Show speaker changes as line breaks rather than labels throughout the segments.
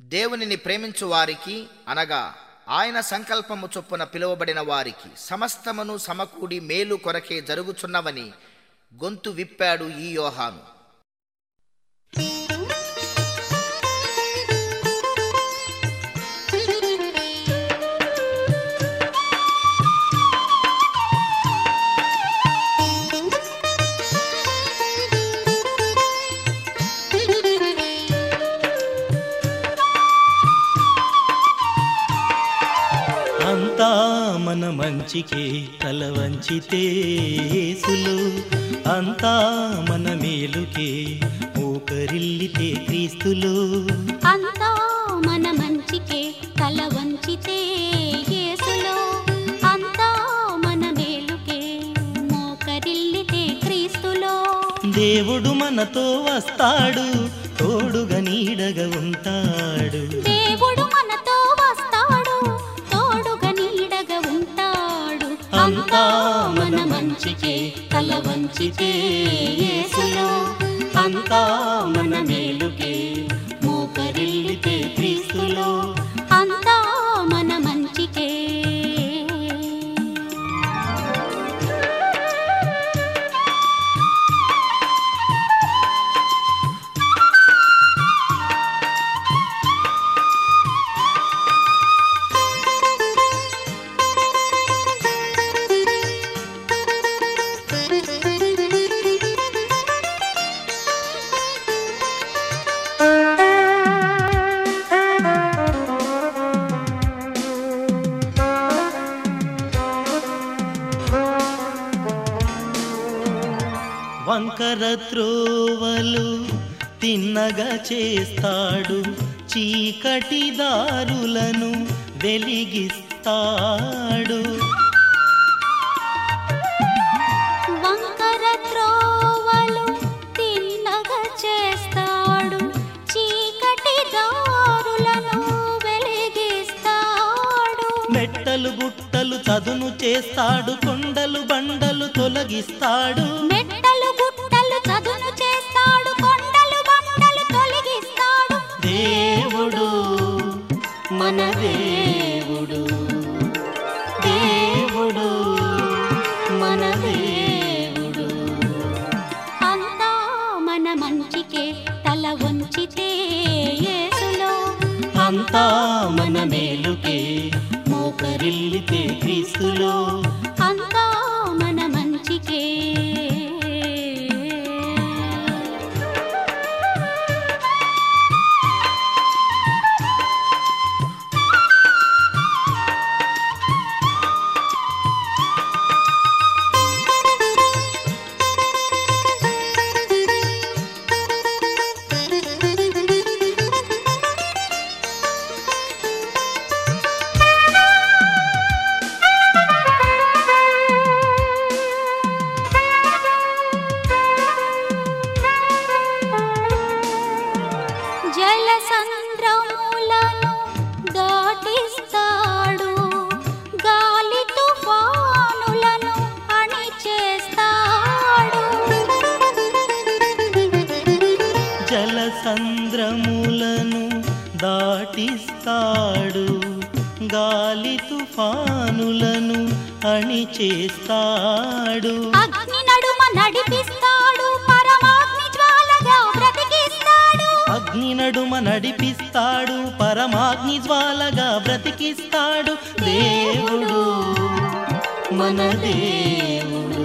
దేవునిని ప్రేమించు వారికి అనగా ఆయన సంకల్పము చొప్పున పిలువబడిన వారికి సమస్తమును సమకూడి మేలు కొరకే జరుగుచున్నవని గొంతు విప్పాడు ఈ యోహాను
అంతా మన మంచికే తల వంచితే యేసులు అంతా మన మేలుకే మోకరిల్లితే క్రీస్తులు
అంతా మన మంచికే తల వంచితే యేసులో అంతా మన మేలుకే మోకరిల్లితే క్రీస్తులో
దేవుడు మనతో వస్తాడు తోడుగా నీడగా ఉంటాడు
దేవుడు మనతో వస్తాడు తోడుగా నీడగా ఉంటాడు
అంతా మన మంచికే తల వంచితే యేసులో అంతా మన మేలుకే మోకరిల్లితే క్రీస్తులో
అంతా మన మంచికే
వంకర త్రోవలు తిన్నగా చేస్తాడు చీకటి దారులను వెలిగిస్తాడు
వంకర త్రోవలు తిన్నగా చేస్తాడు చీకటి దారులను వెలిగిస్తాడు
మెట్టలు గుట్టలు చదును చేస్తాడు కొండలు బండలు తొలగిస్తాడు
మెట్టలు గుట్టలు చదును చేస్తాడు కొండలు బండలు తొలగిస్తాడు
దేవుడు మన దేవుడు దేవుడు మన దేవుడు
అంతా మన మంచికే తల వంచితే యేసులో
అంతా మన మేలుకే మోకరిల్లితే క్రీస్తులో
అంతా మన మంచికే జల సంద్రములను దాటిస్తాడు గాలి తుఫానులను అణిచేస్తాడు
జల సంద్రములను దాటిస్తాడు గాలి తుఫానులను అణిచేస్తాడు
అగ్ని నడుమ నడిపిస్తాడు పరమాగ్ని జ్వాలగా బ్రతికిస్తాడు
అగ్ని నడుమ నడిపిస్తాడు పరమాగ్ని జ్వాలగా బ్రతికిస్తాడు దేవుడు మన దేవుడు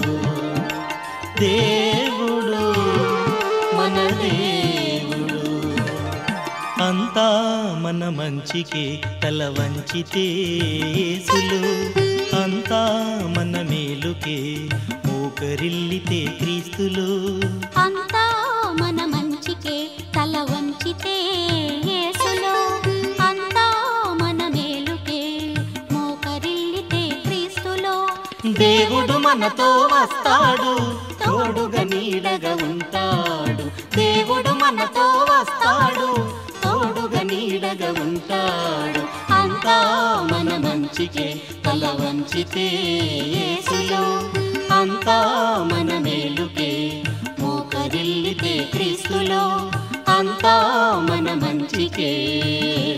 దేవుడు మన దేవుడు అంతా మన మంచికే తల వంచితే యేసులు అంతా మన మేలుకే మోకరిల్లితే క్రీస్తులు
అంతా మన మంచికే తల వంచితే యేసులో అంతా మన మేలుకే మోకరిల్లితే క్రీస్తులో
దేవుడు మనతో వస్తాడు తోడుగా నీడగా ఉంటాడు దేవుడు మనతో వస్తాడు తోడుగా నీడగా ఉంటాడు అంతా మన మంచికే తల వంచితే యేసులో అంతా మన మేలుకే మోకరిల్లితే క్రీస్తులో అంతా మన మంచికే